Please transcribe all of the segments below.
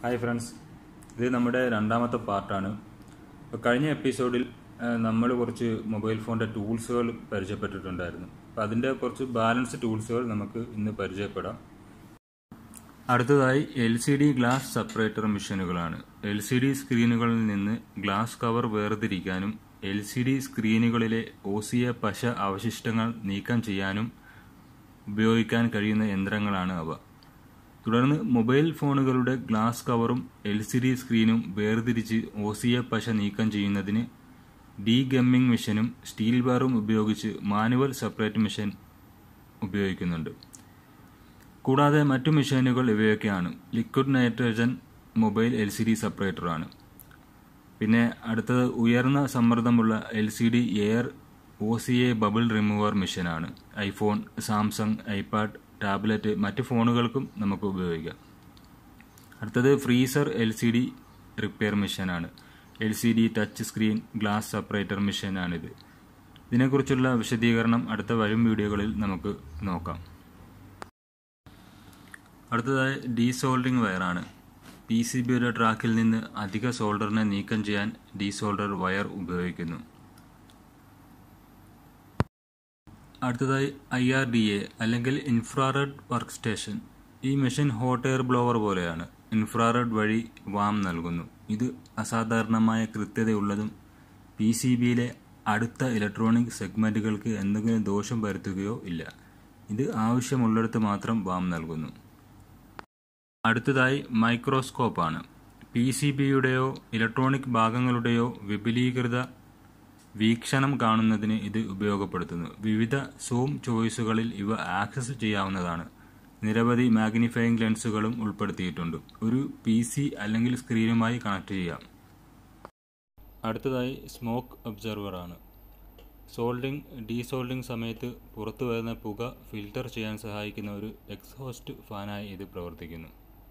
hi friends ഇത് നമ്മുടെ രണ്ടാമത്തെ പാർട്ടാണ് അപ്പോൾ കഴിഞ്ഞ എപ്പിസോഡിൽ നമ്മൾ കുറച്ച് മൊബൈൽ ഫോണിൻ്റെ ടൂൾസുകൾ പരിചയപ്പെട്ടിട്ടുണ്ടായിരുന്നു അപ്പോൾ അതിൻ്റെ കുറച്ച് ബാലൻസ് ടൂൾസുകൾ നമുക്ക് ഇന്ന് പരിചയപ്പെടാം അടുത്തതായി L C D glass separator മെഷീനുകളാണ് എൽ സി ഡി സ്ക്രീനുകളിൽ നിന്ന് ഗ്ലാസ് കവർ വേർതിരിക്കാനും എൽ സി ഡി സ്ക്രീനുകളിലെ ഒ സി എ പശ അവശിഷ്ടങ്ങൾ നീക്കം ചെയ്യാനും ഉപയോഗിക്കാൻ കഴിയുന്ന യന്ത്രങ്ങളാണ് അവ തുടർന്ന് മൊബൈൽ ഫോണുകളുടെ ഗ്ലാസ് കവറും എൽ സി ഡി സ്ക്രീനും വേർതിരിച്ച് ഒ സി എ പശ നീക്കം ചെയ്യുന്നതിന് ഡീ ഗമ്മിംഗ് മെഷീനും സ്റ്റീൽ ബാറും ഉപയോഗിച്ച് മാനുവൽ സെപ്പറേറ്റ് മെഷീൻ ഉപയോഗിക്കുന്നുണ്ട് കൂടാതെ മറ്റു മെഷീനുകൾ ഇവയൊക്കെയാണ് liquid nitrogen mobile L C D സെപ്പറേറ്ററാണ് പിന്നെ അടുത്തത് ഉയർന്ന സമ്മർദ്ദമുള്ള L C D air O C A bubble remover മെഷീനാണ് ഐഫോൺ സാംസങ് ഐപാഡ് ടാബ്ലറ്റ് മറ്റ് ഫോണുകൾക്കും നമുക്ക് ഉപയോഗിക്കാം അടുത്തത് freezer L C D repair മെഷീനാണ് L C D touch screen glass separator മെഷീനാണിത് ഇതിനെക്കുറിച്ചുള്ള വിശദീകരണം അടുത്ത വരും വീഡിയോകളിൽ നമുക്ക് നോക്കാം അടുത്തതായി ഡീസോൾഡറിംഗ് വയറാണ് പി സി ബിയുടെ ട്രാക്കിൽ നിന്ന് അധിക സോൾഡറിനെ നീക്കം ചെയ്യാൻ ഡീസോൾഡർ വയർ ഉപയോഗിക്കുന്നു അടുത്തതായി ഐ ആർ ഡി എ അല്ലെങ്കിൽ ഇൻഫ്രാറെഡ് വർക്ക് സ്റ്റേഷൻ ഈ മെഷീൻ ഹോട്ട് എയർ ബ്ലോവർ പോലെയാണ് ഇൻഫ്രാറെഡ് വഴി വാം നൽകുന്നു ഇത് അസാധാരണമായ കൃത്യതയുള്ളതും പി സി ബിയിലെ അടുത്ത ഇലക്ട്രോണിക് സെഗ്മെന്റുകൾക്ക് എന്തെങ്കിലും ദോഷം വരുത്തുകയോ ഇല്ല ഇത് ആവശ്യമുള്ളിടത്ത് മാത്രം വാം നൽകുന്നു അടുത്തതായി മൈക്രോസ്കോപ്പാണ് പി സി ബിയുടെയോ ഇലക്ട്രോണിക് ഭാഗങ്ങളുടെയോ വിപുലീകൃത വീക്ഷണം കാണുന്നതിന് ഇത് ഉപയോഗപ്പെടുത്തുന്നു വിവിധ സൂം ചോയ്സുകളിൽ ഇവ ആക്സസ് ചെയ്യാവുന്നതാണ് നിരവധി മാഗ്നിഫയിങ് ലെൻസുകളും ഉൾപ്പെടുത്തിയിട്ടുണ്ട് ഒരു പി സി അല്ലെങ്കിൽ സ്ക്രീനുമായി കണക്ട് ചെയ്യാം അടുത്തതായി സ്മോക്ക് ഒബ്സർവറാണ് സോൾഡിംഗ് ഡീസോൾഡിംഗ് സമയത്ത് പുറത്തു വരുന്ന പുക ഫിൽട്ടർ ചെയ്യാൻ സഹായിക്കുന്ന ഒരു എക്സോസ്റ്റ് ഫാനായി ഇത് പ്രവർത്തിക്കുന്നു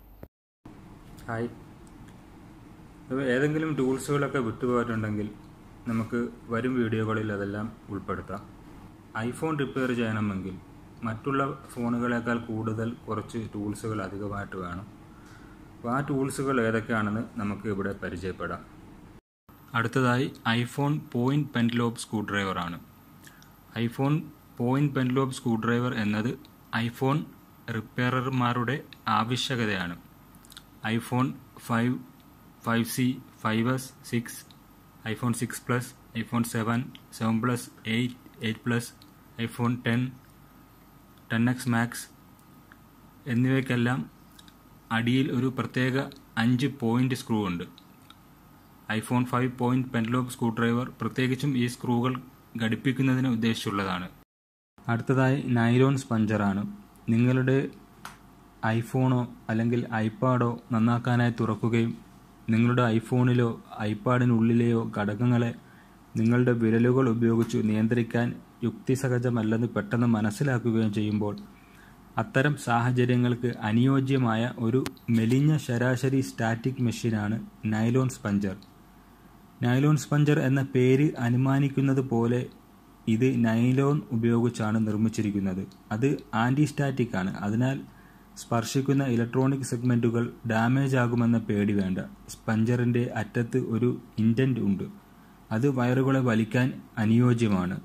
ഹായ് അപ്പോൾ ഏതെങ്കിലും ടൂൾസുകളൊക്കെ വിട്ടുപോയിട്ടുണ്ടെങ്കിൽ നമുക്ക് വരും വീഡിയോകളിൽ അതെല്ലാം ഉൾപ്പെടുത്താം ഐഫോൺ റിപ്പയർ ചെയ്യണമെങ്കിൽ മറ്റുള്ള ഫോണുകളേക്കാൾ കൂടുതൽ കുറച്ച് ടൂൾസുകൾ അധികമായിട്ട് വേണം അപ്പോൾ ആ ടൂൾസുകൾ ഏതൊക്കെയാണെന്ന് നമുക്ക് ഇവിടെ പരിചയപ്പെടാം അടുത്തതായി ഐഫോൺ പോയിന്റ് പെൻലോബ് സ്ക്രൂ ഡ്രൈവറാണ് iPhone point pentalobe screw driver എന്നത് ഐഫോൺ റിപ്പയറർമാരുടെ ആവശ്യകതയാണ് iPhone five five C five S six iPhone six plus iPhone seven seven plus eight eight plus iPhone ten ten X max എന്നിവയ്ക്കെല്ലാം അടിയിൽ ഒരു പ്രത്യേക അഞ്ച് point screw ഉണ്ട് iPhone five point pentalobe screw driver പ്രത്യേകിച്ചും ഈ സ്ക്രൂകൾ ഘടിപ്പിക്കുന്നതിന് ഉദ്ദേശിച്ചുള്ളതാണ് അടുത്തതായി നൈലോൺ സ്പഞ്ചറാണ് നിങ്ങളുടെ ഐഫോണോ അല്ലെങ്കിൽ ഐപാഡോ നന്നാക്കാനായി തുറക്കുകയും നിങ്ങളുടെ ഐഫോണിലോ ഐപാഡിനുള്ളിലെയോ ഘടകങ്ങളെ നിങ്ങളുടെ വിരലുകൾ ഉപയോഗിച്ച് നിയന്ത്രിക്കാൻ യുക്തിസഹജമല്ലെന്ന് പെട്ടെന്ന് മനസ്സിലാക്കുകയും ചെയ്യുമ്പോൾ അത്തരം സാഹചര്യങ്ങൾക്ക് അനുയോജ്യമായ ഒരു മെലിഞ്ഞ ശരാശരി സ്റ്റാറ്റിക് മെഷീനാണ് നൈലോൺ സ്പഞ്ചർ നൈലോൺ സ്പഞ്ചർ എന്ന പേര് അനുമാനിക്കുന്നത് പോലെ ഇത് നൈലോൺ ഉപയോഗിച്ചാണ് നിർമ്മിച്ചിരിക്കുന്നത് അത് ആൻറ്റി സ്റ്റാറ്റിക് ആണ് അതിനാൽ സ്പർശിക്കുന്ന ഇലക്ട്രോണിക് സെഗ്മെന്റുകൾ ഡാമേജ് ആകുമെന്ന പേടി വേണ്ട സ്പഞ്ചറിന്റെ അറ്റത്ത് ഒരു ഇൻഡന്റ് ഉണ്ട് അത് വയറുകളെ വലിക്കാൻ അനുയോജ്യമാണ്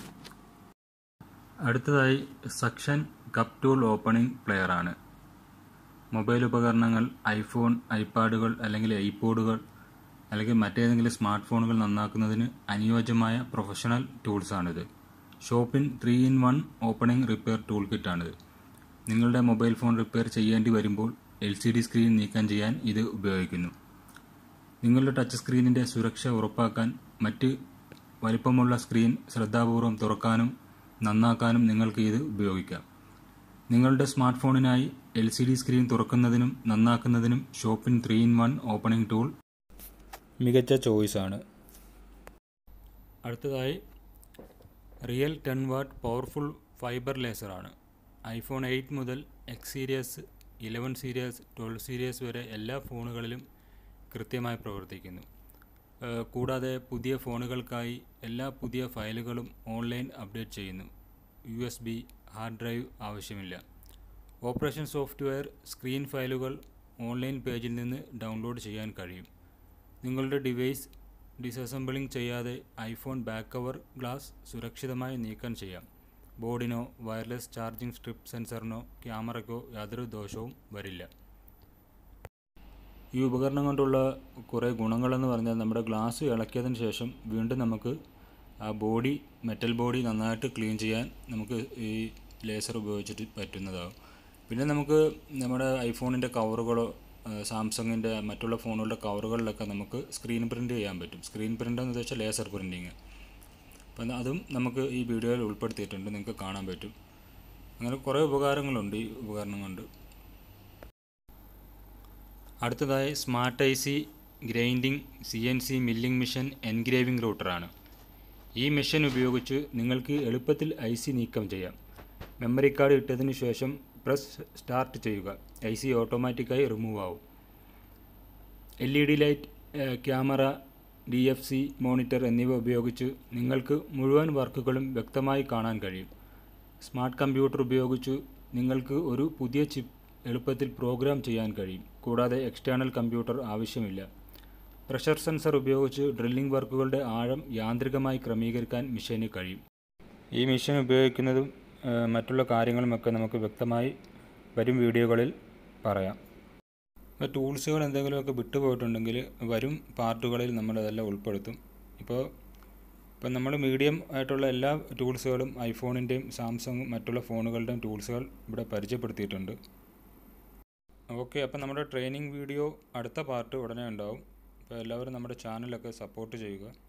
അടുത്തതായി suction cup tool opening plier ആണ് മൊബൈൽ ഉപകരണങ്ങൾ ഐഫോൺ ഐപാഡുകൾ അല്ലെങ്കിൽ ഐപോഡുകൾ അല്ലെങ്കിൽ മറ്റേതെങ്കിലും സ്മാർട്ട് ഫോണുകൾ നന്നാക്കുന്നതിന് അനുയോജ്യമായ പ്രൊഫഷണൽ ടൂൾസാണിത് ഷോപ്പിൻ three in one opening repair tool കിറ്റാണിത് നിങ്ങളുടെ മൊബൈൽ ഫോൺ റിപ്പയർ ചെയ്യേണ്ടി വരുമ്പോൾ എൽ സി ഡി സ്ക്രീൻ നീക്കം ചെയ്യാൻ ഇത് ഉപയോഗിക്കുന്നു നിങ്ങളുടെ ടച്ച് സ്ക്രീനിന്റെ സുരക്ഷ ഉറപ്പാക്കാൻ മറ്റ് വലിപ്പമുള്ള സ്ക്രീൻ ശ്രദ്ധാപൂർവം തുറക്കാനും നന്നാക്കാനും നിങ്ങൾക്ക് ഇത് ഉപയോഗിക്കാം നിങ്ങളുടെ സ്മാർട്ട് ഫോണിനായി എൽ സി ഡി സ്ക്രീൻ തുറക്കുന്നതിനും നന്നാക്കുന്നതിനും ഷോപ്പിൻ three in one opening tool മികച്ച ചോയ്സാണ് അടുത്തതായി real ten watt powerful fibre ലേസറാണ് ഐഫോൺ എയ്റ്റ് മുതൽ X series eleven series twelve series വരെ എല്ലാ ഫോണുകളിലും കൃത്യമായി പ്രവർത്തിക്കുന്നു കൂടാതെ പുതിയ ഫോണുകൾക്കായി എല്ലാ പുതിയ ഫയലുകളും ഓൺലൈൻ അപ്ഡേറ്റ് ചെയ്യുന്നു U S B hard drive ആവശ്യമില്ല ഓപ്പറേഷൻ സോഫ്റ്റ്വെയർ സ്ക്രീൻ ഫയലുകൾ ഓൺലൈൻ പേജിൽ നിന്ന് ഡൗൺലോഡ് ചെയ്യാൻ കഴിയും നിങ്ങളുടെ ഡിവൈസ് ഡിസസംബിളിംഗ് ചെയ്യാതെ ഐഫോൺ ബാക്ക് കവർ ഗ്ലാസ് സുരക്ഷിതമായി നീക്കം ചെയ്യാം ബോർഡിനോ വയർലെസ് ചാർജിംഗ് സ്ട്രിപ്പ് സെൻസറിനോ ക്യാമറയ്ക്കോ യാതൊരു ദോഷവും വരില്ല ഈ ഉപകരണം കൊണ്ടുള്ള കുറേ ഗുണങ്ങളെന്ന് പറഞ്ഞാൽ നമ്മുടെ ഗ്ലാസ് ഇളക്കിയതിന് ശേഷം വീണ്ടും നമുക്ക് ആ ബോഡി മെറ്റൽ ബോഡി നന്നായിട്ട് ക്ലീൻ ചെയ്യാൻ നമുക്ക് ഈ ലേസർ ഉപയോഗിച്ചിട്ട് പറ്റുന്നതാകും പിന്നെ നമുക്ക് നമ്മുടെ ഐഫോണിൻ്റെ കവറുകളോ സാംസങ്ങിൻ്റെ മറ്റുള്ള ഫോണുകളുടെ കവറുകളിലൊക്കെ നമുക്ക് സ്ക്രീൻ പ്രിൻ്റ് ചെയ്യാൻ പറ്റും സ്ക്രീൻ പ്രിൻ്റ് എന്ന് വെച്ചാൽ ലേസർ പ്രിൻറ്റിങ് അപ്പം അതും നമുക്ക് ഈ വീഡിയോയിൽ ഉൾപ്പെടുത്തിയിട്ടുണ്ട് നിങ്ങൾക്ക് കാണാൻ പറ്റും അങ്ങനെ കുറേ ഉപകാരങ്ങളുണ്ട് ഈ ഉപകരണം കൊണ്ട് അടുത്തതായി smart I C grinding C N C milling machine engraving റൂട്ടറാണ് ഈ മെഷീൻ ഉപയോഗിച്ച് നിങ്ങൾക്ക് എളുപ്പത്തിൽ ഐ സി നീക്കം ചെയ്യാം മെമ്മറി കാർഡ് ഇട്ടതിന് ശേഷം പ്രസ് സ്റ്റാർട്ട് ചെയ്യുക ഐ സി ഓട്ടോമാറ്റിക്കായി റിമൂവ് ആവും L E D light camera D F C monitor എന്നിവ ഉപയോഗിച്ച് നിങ്ങൾക്ക് മുഴുവൻ വർക്കുകളും വ്യക്തമായി കാണാൻ കഴിയും സ്മാർട്ട് കമ്പ്യൂട്ടർ ഉപയോഗിച്ച് നിങ്ങൾക്ക് ഒരു പുതിയ ചിപ്പ് എളുപ്പത്തിൽ പ്രോഗ്രാം ചെയ്യാൻ കഴിയും കൂടാതെ എക്സ്റ്റേണൽ കമ്പ്യൂട്ടർ ആവശ്യമില്ല പ്രഷർ സെൻസർ ഉപയോഗിച്ച് ഡ്രില്ലിംഗ് വർക്കുകളുടെ ആഴം യാന്ത്രികമായി ക്രമീകരിക്കാൻ മെഷീന് കഴിയും ഈ മെഷീൻ ഉപയോഗിക്കുന്നതും മറ്റുള്ള കാര്യങ്ങളുമൊക്കെ നമുക്ക് വ്യക്തമായി വരും വീഡിയോകളിൽ പറയാം ഇപ്പോൾ ടൂൾസുകൾ എന്തെങ്കിലുമൊക്കെ വിട്ടുപോയിട്ടുണ്ടെങ്കിൽ വരും പാർട്ടുകളിൽ നമ്മളതെല്ലാം ഉൾപ്പെടുത്തും ഇപ്പോൾ ഇപ്പം നമ്മൾ മീഡിയം ആയിട്ടുള്ള എല്ലാ ടൂൾസുകളും ഐഫോണിൻ്റെയും സാംസങ് മറ്റുള്ള ഫോണുകളുടെയും ടൂൾസുകൾ ഇവിടെ പരിചയപ്പെടുത്തിയിട്ടുണ്ട് ഓക്കെ അപ്പം നമ്മുടെ ട്രെയിനിങ് വീഡിയോ അടുത്ത പാർട്ട് ഉടനെ ഉണ്ടാവും അപ്പോൾ എല്ലാവരും നമ്മുടെ ചാനലൊക്കെ സപ്പോർട്ട് ചെയ്യുക